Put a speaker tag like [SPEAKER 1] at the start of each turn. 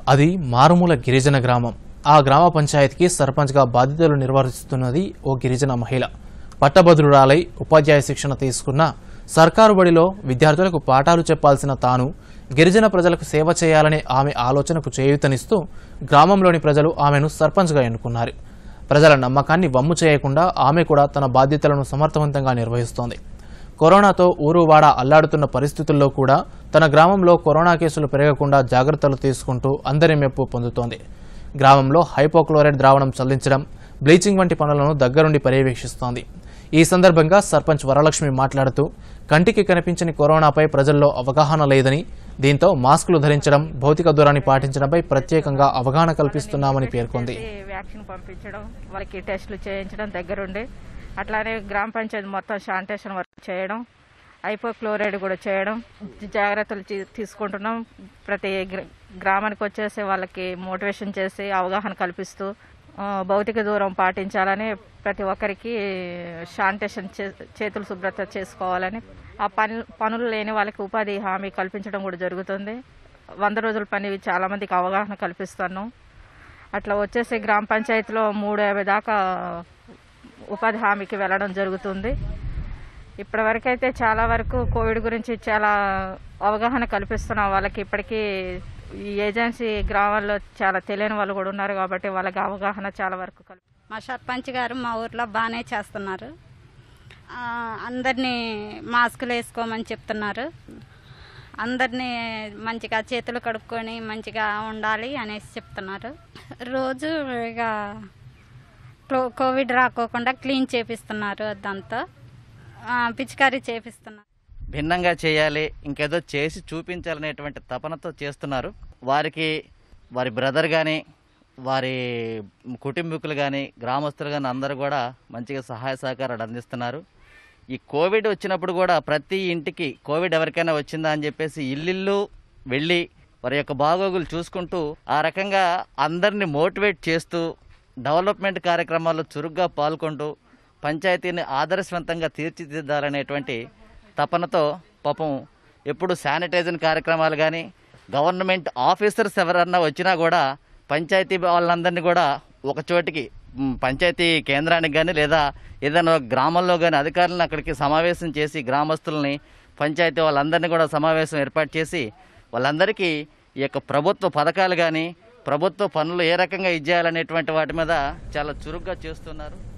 [SPEAKER 1] అది మారుమూల గిరిజన గ్రామం ఆ గ్రామ పంచాయతీకి సర్పంచ్గా బాధ్యతలు నిర్వహిస్తున్నది ఓ గిరిజన మహిళ పట్టభద్రురాలై ఉపాధ్యాయ శిక్షణ తీసుకున్న సర్కారు బడిలో విద్యార్థులకు పాఠాలు చెప్పాల్సిన తాను గిరిజన ప్రజలకు సేవ చేయాలనే ఆమె ఆలోచనకు చేయూతనిస్తూ గ్రామంలోని ప్రజలు ఆమెను సర్పంచ్గా ఎన్నుకున్నారు ప్రజల నమ్మకాన్ని వమ్ము చేయకుండా ఆమె కూడా తన బాధ్యతలను సమర్థవంతంగా నిర్వహిస్తోంది కరోనాతో ఊరు వాడ అల్లాడుతున్న పరిస్థితుల్లో కూడా తన గ్రామంలో కరోనా కేసులు పెరగకుండా జాగ్రత్తలు తీసుకుంటూ అందరి మెప్పు పొందుతోంది గ్రామంలో హైపోక్లోరైడ్ ద్రావణం చల్లించడం బ్లీచింగ్ వంటి పనులను దగ్గరుండి పర్యవేక్షిస్తోంది ఈ సందర్భంగా సర్పంచ్ వరలక్ష్మి మాట్లాడుతూ కంటికి కనిపించని కరోనాపై ప్రజల్లో అవగాహన లేదని దీంతో మాస్కులు ధరించడం భౌతిక దూరాన్ని పాటించడంపై ప్రత్యేకంగా అవగాహన కల్పిస్తున్నామని పేర్కొంది
[SPEAKER 2] చేసి వ్యాక్సిన్ పంపించడం వాళ్ళకి టెస్టులు చేయించడం దగ్గరుండి అట్లానే గ్రామ పంచాయతీ మొత్తం శానిటేషన్ వర్క్ చేయడం ఐపోక్లోరైడ్ కూడా చేయడం జాగ్రత్తలు తీ- తీసుకుంటున్నాం ప్రతి గ్ర- గ్రామానికి వచ్చేసి వాళ్ళకి మోటివేషన్ చేసి అవగాహన కల్పిస్తూ ఆ, భౌతిక దూరం పాటించాలని ప్రతి ఒక్కరికి శానిటేషన్ చే- చేతులు శుభ్రత చేసుకోవాలని ఆ పని పనులు లేని వాళ్ళకి ఉపాధి హామీ కల్పించడం కూడా జరుగుతుంది వంద రోజుల పని చాలా మందికి అవగాహన కల్పిస్తున్నాం అట్లా వచ్చేసి గ్రామ పంచాయతీలో మూడు యాభై దాకా ఉపాధి హామీకి వెళ్ళడం జరుగుతుంది ఇప్పటి వరకు అయితే చాలా వరకు కోవిడ్ గురించి చాలా అవగాహన కల్పిస్తున్నాం వాళ్ళకి ఇప్పటికీ ఈ ఏజెన్సీ గ్రామాల్లో చాలా తెలియని వాళ్ళు కూడా ఉన్నారు కాబట్టి వాళ్ళకి అవగాహన చాలా వరకు కల్పి
[SPEAKER 3] మా సర్పంచ్ గారు మా ఊర్లో బాగానే చేస్తున్నారు ఆ, అందరినీ మాస్కులు వేసుకోమని చెప్తున్నారు అందరినీ మంచిగా చేతులు కడుక్కొని మంచిగా ఉండాలి అనేసి చెప్తున్నారు రోజు ఇక క్లో- కోవిడ్ రాకోకుండా క్లీన్ చేపిస్తున్నారు అదంతా ఆ, పిచికారీ చేపిస్తున్నారు
[SPEAKER 4] భిన్నంగా చేయాలి ఇంకేదో చేసి చూపించాలనేటువంటి తపనతో చేస్తున్నారు వారికి వారి బ్రదర్ కానీ వారి కుటుంబీకులు కానీ గ్రామస్తులు కానీ అందరూ కూడా మంచిగా సహాయ సహకారాలు అందిస్తున్నారు ఈ కోవిడ్ వచ్చినప్పుడు కూడా ప్రతి ఇంటికి కోవిడ్ ఎవరికైనా వచ్చిందా అని చెప్పేసి ఇల్లిల్లు వెళ్ళి వారి యొక్క బాగోగులు చూసుకుంటూ ఆ రకంగా అందరినీ మోటివేట్ చేస్తూ డెవలప్మెంట్ కార్యక్రమాల్లో చురుగ్గా పాల్గొంటూ పంచాయతీని ఆదర్శవంతంగా తీర్చిదిద్దాలనేటువంటి తపనతో పాపం ఎప్పుడు శానిటైజన్ కార్యక్రమాలు కానీ గవర్నమెంట్ ఆఫీసర్స్ ఎవరన్నా వచ్చినా కూడా పంచాయతీ వాళ్ళందరినీ కూడా ఒక చోటికి మ్, పంచాయతీ కేంద్రానికి కానీ లేదా ఏదైనా ఒక గ్రామంలో కానీ అధికారులను అక్కడికి సమావేశం చేసి గ్రామస్తుల్ని పంచాయతీ వాళ్ళందరినీ కూడా సమావేశం ఏర్పాటు చేసి వాళ్ళందరికీ ఈ యొక్క ప్రభుత్వ పథకాలు కానీ ప్రభుత్వ పనులు ఏ రకంగా ఇచ్చేయాలనేటువంటి వాటి మీద చాలా చురుగ్గా చేస్తున్నారు